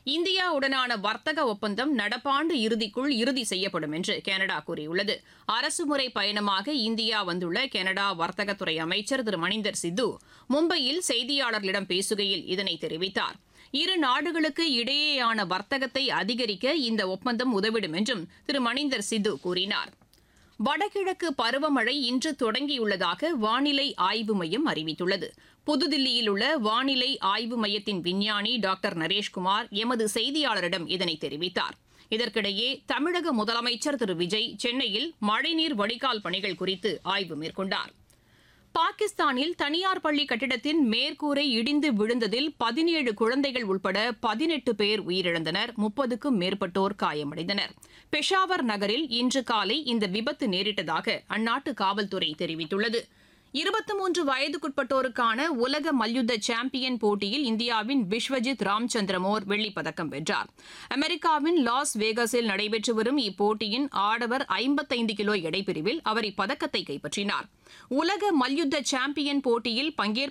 இந்தியாவுடனான வர்த்தக ஒப்பந்தம் நடப்பாண்டு இறுதிக்குள் இறுதி செய்யப்படும் என்று கனடா கூறியுள்ளது அரசுமுறை பயணமாக இந்தியா வந்துள்ள கனடா வர்த்தகத்துறை அமைச்சர் திரு மணிந்தர் சித்து மும்பையில் செய்தியாளர்களிடம் பேசுகையில் இதனை தெரிவித்தார் இரு நாடுகளுக்கு இடையேயான வர்த்தகத்தை அதிகரிக்க இந்த ஒப்பந்தம் உதவிடும் என்றும் திரு மணிந்தர் சித்து கூறினார் வடகிழக்கு பருவமழை இன்று தொடங்கியுள்ளதாக வானிலை ஆய்வு மையம் அறிவித்துள்ளது புதுதில்லியில் உள்ள வானிலை ஆய்வு மையத்தின் விஞ்ஞானி டாக்டர் நரேஷ்குமார் எமது செய்தியாளரிடம் இதனை தெரிவித்தார் இதற்கிடையே தமிழக முதலமைச்சர் திரு விஜய் சென்னையில் மழைநீர் வடிகால் பணிகள் குறித்து ஆய்வு மேற்கொண்டார் பாகிஸ்தானில் தனியார் பள்ளி கட்டிடத்தின் மேற்கூரை இடிந்து விழுந்ததில் பதினேழு குழந்தைகள் உட்பட பதினெட்டு பேர் உயிரிழந்தனர் முப்பதுக்கும் மேற்பட்டோர் காயமடைந்தனர் பெஷாவர் நகரில் இன்று காலை இந்த விபத்து நேரிட்டதாக அந்நாட்டு காவல்துறை தெரிவித்துள்ளது இருபத்தி மூன்று வயதுக்குட்பட்டோருக்கான உலக மல்யுத்த சாம்பியன் போட்டியில் இந்தியாவின் விஸ்வஜித் ராம்சந்திரமோர் வெள்ளிப் பதக்கம் வென்றார் அமெரிக்காவின் லாஸ் வேகஸில் நடைபெற்று வரும் இப்போட்டியின் ஆடவர் ஐம்பத்தைந்து கிலோ எடைப்பிரிவில் அவர் இப்பதக்கத்தை கைப்பற்றினார் உலக மல்யுத்த சாம்பியன் போட்டியில் பங்கேற்ப